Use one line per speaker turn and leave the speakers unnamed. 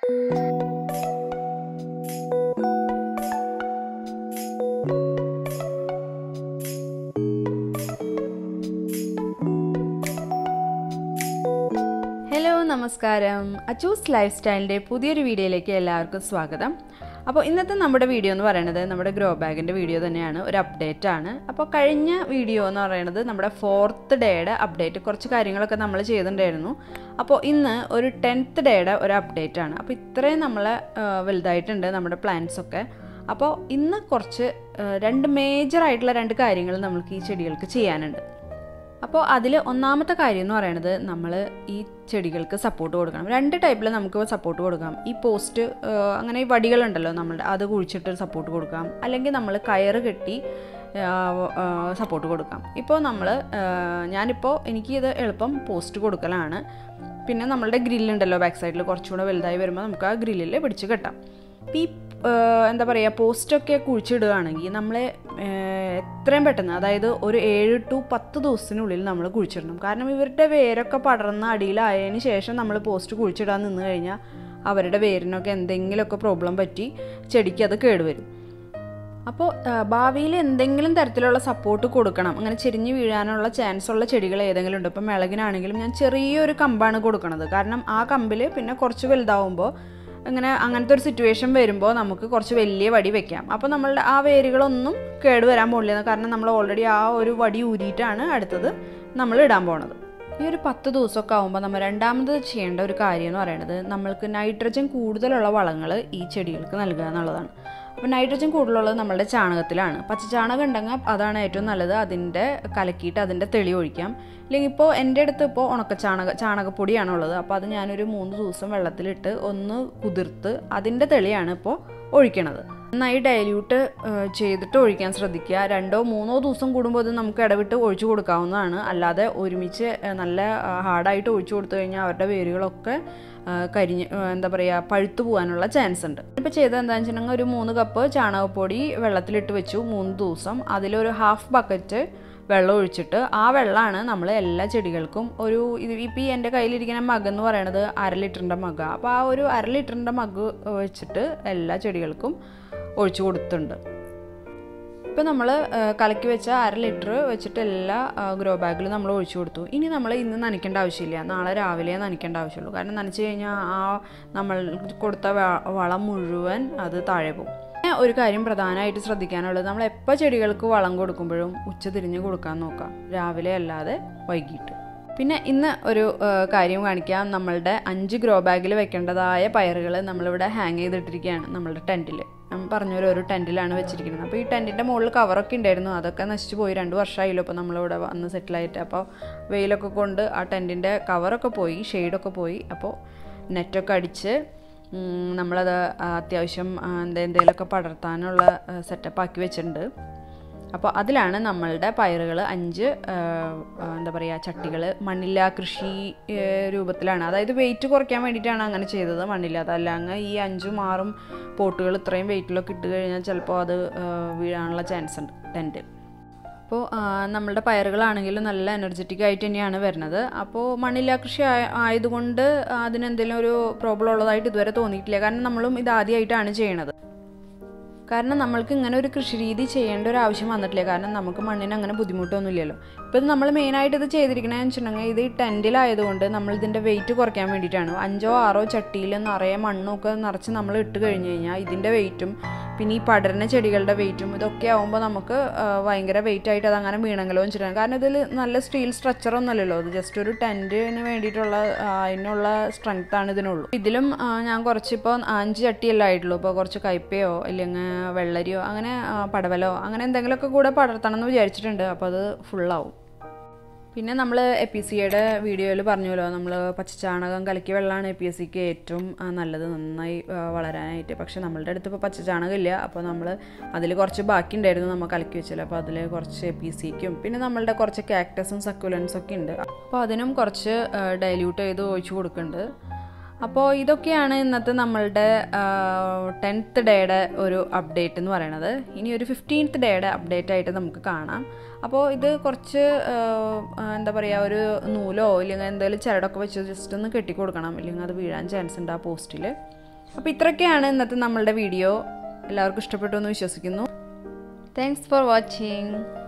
hello നമസ്കാരം അച്ചൂസ് life സ്റ്റൈലിൻ്റെ പുതിയൊരു വീഡിയോയിലേക്ക് എല്ലാവർക്കും സ്വാഗതം അപ്പോൾ ഇന്നത്തെ നമ്മുടെ വീഡിയോ എന്ന് പറയുന്നത് നമ്മുടെ ഗ്രോ ബാഗിൻ്റെ വീഡിയോ തന്നെയാണ് ഒരു അപ്ഡേറ്റ് ആണ് അപ്പോൾ കഴിഞ്ഞ വീഡിയോ എന്ന് പറയുന്നത് നമ്മുടെ ഫോർത്ത് ഡേയുടെ അപ്ഡേറ്റ് കുറച്ച് കാര്യങ്ങളൊക്കെ നമ്മൾ ചെയ്തിട്ടുണ്ടായിരുന്നു അപ്പോൾ ഇന്ന് ഒരു ടെൻത്ത് ഡേയുടെ ഒരു അപ്ഡേറ്റ് ആണ് അപ്പോൾ ഇത്രയും നമ്മൾ വലുതായിട്ടുണ്ട് നമ്മുടെ പ്ലാന്റ്സ് ഒക്കെ അപ്പോൾ ഇന്ന് കുറച്ച് ആ, രണ്ട് മേജർ ആയിട്ടുള്ള രണ്ട് കാര്യങ്ങൾ നമ്മൾക്ക് ഈ ചെടികൾക്ക് ചെയ്യാനുണ്ട് അപ്പോൾ അതിൽ ഒന്നാമത്തെ കാര്യം എന്ന് പറയുന്നത് നമ്മൾ ഈ ചെടികൾക്ക് സപ്പോർട്ട് കൊടുക്കണം രണ്ട് ടൈപ്പിൽ നമുക്ക് സപ്പോർട്ട് കൊടുക്കാം ഈ പോസ്റ്റ് ആ, അങ്ങനെ ഈ വടികളുണ്ടല്ലോ നമ്മളുടെ അത് കുഴിച്ചിട്ട് സപ്പോർട്ട് കൊടുക്കാം അല്ലെങ്കിൽ നമ്മൾ കയറ് കെട്ടി സപ്പോർട്ട് കൊടുക്കാം ഇപ്പോൾ നമ്മൾ ഞാനിപ്പോൾ എനിക്ക് ഇത് എളുപ്പം പോസ്റ്റ് കൊടുക്കലാണ് പിന്നെ നമ്മളുടെ ഗ്രില്ലുണ്ടല്ലോ ബാക്ക് സൈഡിൽ കുറച്ചുകൂടെ വലുതായി വരുമ്പോൾ നമുക്ക് ആ ഗ്രില്ലിൽ പിടിച്ച് കെട്ടാം അപ്പോൾ ഈ ഏഹ്, എന്താ പറയുക പോസ്റ്റൊക്കെ കുഴിച്ചിടുകയാണെങ്കിൽ നമ്മൾ എത്രയും പെട്ടെന്ന് അതായത് ഒരു ഏഴ് ടു പത്ത് ദിവസത്തിനുള്ളിൽ നമ്മൾ കുഴിച്ചിടണം കാരണം ഇവരുടെ വേരൊക്കെ പടർന്ന് അടിയിലായതിന് ശേഷം നമ്മൾ പോസ്റ്റ് കുഴിച്ചിടാൻ നിന്ന് കഴിഞ്ഞാൽ അവരുടെ വേരിനൊക്കെ എന്തെങ്കിലുമൊക്കെ പ്രോബ്ലം പറ്റി ചെടിക്ക് അത് കേടുവരും അപ്പോൾ ഭാവിയിൽ എന്തെങ്കിലും തരത്തിലുള്ള സപ്പോർട്ട് കൊടുക്കണം അങ്ങനെ ചെരിഞ്ഞ് വീഴാനുള്ള ചാൻസ് ഉള്ള ചെടികൾ ഏതെങ്കിലും ഉണ്ട് ഇപ്പം മിളകിനാണെങ്കിലും ഞാൻ ചെറിയൊരു കമ്പാണ് കൊടുക്കണത് കാരണം ആ കമ്പിൽ പിന്നെ കുറച്ച് വലുതാവുമ്പോൾ അങ്ങനെ അങ്ങനത്തെ ഒരു സിറ്റുവേഷൻ വരുമ്പോൾ നമുക്ക് കുറച്ച് വലിയ വടി വെക്കാം അപ്പോൾ നമ്മളുടെ ആ വേരുകളൊന്നും കേടുവരാൻ പോകില്ല കാരണം നമ്മൾ ഓൾറെഡി ആ ഒരു വടി ഊരിയിട്ടാണ് അടുത്തത് നമ്മൾ ഇടാൻ പോണത് ഈ ഒരു പത്ത് ദിവസമൊക്കെ ആകുമ്പോൾ നമ്മൾ രണ്ടാമത് ചെയ്യേണ്ട ഒരു കാര്യം എന്ന് പറയുന്നത് നമ്മൾക്ക് നൈട്രജൻ കൂടുതലുള്ള വളങ്ങൾ ഈ ചെടികൾക്ക് നൽകുക എന്നുള്ളതാണ് അപ്പോൾ നൈട്രജൻ കൂടുതലുള്ളത് നമ്മളുടെ ചാണകത്തിലാണ് പച്ചച്ചാണകം ഉണ്ടെങ്കിൽ അതാണ് ഏറ്റവും നല്ലത് അതിൻ്റെ കലക്കിയിട്ട് അതിൻ്റെ തെളി ഒഴിക്കാം ഇല്ലെങ്കിൽ ഇപ്പോൾ എൻ്റെ അടുത്ത് ഇപ്പോൾ ഉണക്ക ചാണക ചാണകപ്പൊടിയാണ് ഉള്ളത് അപ്പോൾ അത് ഞാനൊരു മൂന്ന് ദിവസം വെള്ളത്തിലിട്ട് ഒന്ന് കുതിർത്ത് അതിൻ്റെ തെളിയാണ് ഇപ്പോൾ ഒഴിക്കണത് നന്നായി ഡൈല്യൂട്ട് ചെയ്തിട്ട് ഒഴിക്കാൻ ശ്രദ്ധിക്കുക രണ്ടോ മൂന്നോ ദിവസം കൂടുമ്പോൾ അത് നമുക്ക് ഇടവിട്ട് ഒഴിച്ചു കൊടുക്കാവുന്നതാണ് അല്ലാതെ ഒരുമിച്ച് ഏഹ്, നല്ല ഹാർഡായിട്ട് ഒഴിച്ചു കൊടുത്തു കഴിഞ്ഞാൽ അവരുടെ വേരുകളൊക്കെ ആ, കരിഞ്ഞ് ആ, എന്താ പറയുക പഴുത്തു പോകാനുള്ള ചാൻസ് ഉണ്ട് ഇപ്പോൾ ചെയ്തത് എന്താണെന്ന് വെച്ചിട്ടുണ്ടെങ്കിൽ ഒരു മൂന്ന് കപ്പ് ചാണകപ്പൊടി വെള്ളത്തിലിട്ട് വെച്ചു മൂന്ന് ദിവസം അതിലൊരു ഹാഫ് ബക്കറ്റ് വെള്ളം ഒഴിച്ചിട്ട് ആ വെള്ളമാണ് നമ്മൾ എല്ലാ ചെടികൾക്കും ഒരു ഇത് ഇപ്പോൾ ഈ എൻ്റെ കയ്യിലിരിക്കുന്ന മഗ് എന്ന് പറയുന്നത് അര ലിറ്ററിൻ്റെ മഗ്ഗാണ് അപ്പോൾ ആ ഒരു അര ലിറ്ററിൻ്റെ മഗ് വെച്ചിട്ട് എല്ലാ ചെടികൾക്കും ഒഴിച്ചു കൊടുത്തിട്ടുണ്ട് ഇപ്പോൾ നമ്മൾ കലക്കി വെച്ച അര ലിറ്റർ വെച്ചിട്ട് എല്ലാ ഗ്രോ ബാഗിലും നമ്മൾ ഒഴിച്ചു കൊടുത്തു ഇനി നമ്മൾ ഇന്ന് നനയ്ക്കേണ്ട ആവശ്യമില്ല നാളെ രാവിലെ നനയ്ക്കേണ്ട ആവശ്യമുള്ളൂ കാരണം നനച്ച് കഴിഞ്ഞാൽ ആ നമ്മൾ കൊടുത്ത വ- വളം മുഴുവൻ അത് താഴെ പോകും പിന്നെ ഒരു കാര്യം പ്രധാനമായിട്ട് ശ്രദ്ധിക്കാനുള്ളത് നമ്മൾ എപ്പോൾ ചെടികൾക്ക് വളം കൊടുക്കുമ്പോഴും ഉച്ച തിരിഞ്ഞ് കൊടുക്കാൻ നോക്കാം രാവിലെ അല്ലാതെ വൈകിട്ട് പിന്നെ ഇന്ന് ഒരു ആ, കാര്യം കാണിക്കാം നമ്മളുടെ അഞ്ച് ഗ്രോ ബാഗിൽ വെക്കേണ്ടതായ പയറുകൾ നമ്മളിവിടെ ഹാങ് ചെയ്തിട്ടിരിക്കുകയാണ് നമ്മളുടെ ടെൻറ്റിൽ ഞാൻ പറഞ്ഞ ഒരു ടെൻറ്റിലാണ് വെച്ചിരിക്കുന്നത് അപ്പോൾ ഈ ടെൻറ്റിൻ്റെ മുകളിൽ കവറൊക്കെ ഉണ്ടായിരുന്നു അതൊക്കെ നശിച്ചു പോയി രണ്ട് വർഷമായില്ലോ അപ്പോൾ നമ്മളിവിടെ വന്ന് സെറ്റിലായിട്ട് അപ്പോൾ വെയിലൊക്കെ കൊണ്ട് ആ ടെൻറ്റിൻ്റെ കവറൊക്കെ പോയി ഷെയ്ഡൊക്കെ പോയി അപ്പോൾ നെറ്റൊക്കെ അടിച്ച് ഉം, നമ്മളത് അത്യാവശ്യം ആ, എന്താ എന്തെങ്കിലുമൊക്കെ പടർത്താനുള്ള സെറ്റപ്പ് ആക്കി വെച്ചിട്ടുണ്ട് അപ്പോൾ അതിലാണ് നമ്മളുടെ പയറുകൾ അഞ്ച് ആ, ആ, എന്താ പറയുക ചട്ടികൾ മണ്ണില്ല കൃഷി ഏ, രൂപത്തിലാണ് അതായത് വെയിറ്റ് കുറയ്ക്കാൻ വേണ്ടിയിട്ടാണ് അങ്ങനെ ചെയ്തത് മണ്ണില്ല അതല്ലാങ്ങ് ഈ അഞ്ചും ആറും പോട്ടുകൾ ഇത്രയും വെയിറ്റിലൊക്കെ ഇട്ട് കഴിഞ്ഞാൽ ചിലപ്പോൾ അത് ആ, വീഴാനുള്ള ചാൻസ് ഉണ്ട് ടെൻറ്റ് അപ്പോൾ നമ്മളുടെ പയറുകളാണെങ്കിലും നല്ല എനർജറ്റിക് ആയിട്ട് തന്നെയാണ് വരുന്നത് അപ്പോൾ മണ്ണില്ല കൃഷി ആയ- ആയതുകൊണ്ട് അതിനെന്തെങ്കിലും ഒരു പ്രോബ്ലം ഉള്ളതായിട്ട് ഇതുവരെ തോന്നിയിട്ടില്ല കാരണം നമ്മളും ഇത് ആദ്യമായിട്ടാണ് ചെയ്യണത് കാരണം നമ്മൾക്ക് ഇങ്ങനെ ഒരു കൃഷി രീതി ചെയ്യേണ്ട ഒരു ആവശ്യം വന്നിട്ടില്ല കാരണം നമുക്ക് മണ്ണിന് അങ്ങനെ ബുദ്ധിമുട്ടൊന്നുമില്ലല്ലോ ഇപ്പോൾ ഇത് നമ്മൾ മെയിനായിട്ട് ഇത് ചെയ്തിരിക്കണമെന്ന് വെച്ചിട്ടുണ്ടെങ്കിൽ ഇത് ഈ ടെൻറ്റിലായതുകൊണ്ട് നമ്മൾ ഇതിൻ്റെ വെയിറ്റ് കുറയ്ക്കാൻ വേണ്ടിയിട്ടാണ് അഞ്ചോ ആറോ ചട്ടിയിൽ നിറയെ മണ്ണൊക്കെ നിറച്ച് നമ്മൾ ഇട്ട് കഴിഞ്ഞ് കഴിഞ്ഞാൽ ഇതിൻ്റെ വെയിറ്റും പിന്നെ ഈ പടരുന്ന ചെടികളുടെ വെയിറ്റും ഇതൊക്കെ ആകുമ്പോൾ നമുക്ക് ആ, ഭയങ്കര വെയിറ്റ് ആയിട്ട് അതങ്ങനെ വീണെങ്കിലോ വെച്ചിട്ടാണ് കാരണം ഇതിൽ നല്ല സ്റ്റീൽ സ്ട്രക്ചർ ഒന്നുമല്ലല്ലോ ഇത് ജസ്റ്റ് ഒരു ടെൻറ്റിന് വേണ്ടിയിട്ടുള്ള ആ, അതിനുള്ള സ്ട്രെങ്ത് ആണ് ഇതിനുള്ളൂ ഇതിലും ആ, ഞാൻ കുറച്ച് ഇപ്പോൾ അഞ്ച് ചട്ടിയല്ലേ ആയിട്ടുള്ളൂ ഇപ്പോൾ കുറച്ച് കയ്പയോ അല്ലെങ്കിൽ വെള്ളരിയോ അങ്ങനെ ആ, പടവലോ അങ്ങനെ എന്തെങ്കിലുമൊക്കെ കൂടെ പടർത്തണം എന്ന് വിചാരിച്ചിട്ടുണ്ട് അപ്പോൾ അത് ഫുള്ളാവും പിന്നെ നമ്മൾ എ പി സിയുടെ വീഡിയോയിൽ പറഞ്ഞല്ലോ നമ്മൾ പച്ചച്ചാണകം കലക്കിയ വെള്ളമാണ് എ പി എസ് സിക്ക് ഏറ്റവും ആ, നല്ലത് നന്നായി ആ, വളരാനായിട്ട് പക്ഷേ നമ്മളുടെ അടുത്ത് ഇപ്പോൾ പച്ചച്ചാണകം ഇല്ല അപ്പോൾ നമ്മൾ അതിൽ കുറച്ച് ബാക്കി ഉണ്ടായിരുന്നു നമ്മൾ കലക്കി വെച്ചല്ലോ അപ്പോൾ അതിൽ കുറച്ച് എ പി സിക്കും പിന്നെ നമ്മളുടെ കുറച്ച് കാക്ടസും സക്കുലൻസും ഒക്കെ ഉണ്ട് അപ്പോൾ അതിനും കുറച്ച് ഡൈല്യൂട്ട് ചെയ്ത് ഒഴിച്ചു കൊടുക്കുന്നുണ്ട് അപ്പോൾ ഇതൊക്കെയാണ് ഇന്നത്തെ നമ്മളുടെ ടെൻത്ത് ഡേയുടെ ഒരു അപ്ഡേറ്റ് എന്ന് പറയുന്നത് ഇനി ഒരു ഫിഫ്റ്റീൻത്ത് ഡേയുടെ അപ്ഡേറ്റ് ആയിട്ട് നമുക്ക് കാണാം അപ്പോൾ ഇത് കുറച്ച് ആ, ആ, എന്താ പറയുക ഒരു നൂലോ ഇല്ലെങ്കിൽ എന്തെങ്കിലും ചരടൊക്കെ വെച്ച് ജസ്റ്റ് ഒന്ന് കെട്ടി കൊടുക്കണം ഇല്ലെങ്കിൽ അത് വീഴാൻ ചാൻസ് ഉണ്ട് ആ പോസ്റ്റിൽ അപ്പോൾ ഇത്രയൊക്കെയാണ് ഇന്നത്തെ നമ്മളുടെ വീഡിയോ എല്ലാവർക്കും ഇഷ്ടപ്പെട്ടു എന്ന് വിശ്വസിക്കുന്നു താങ്ക്സ് ഫോർ വാച്ചിങ്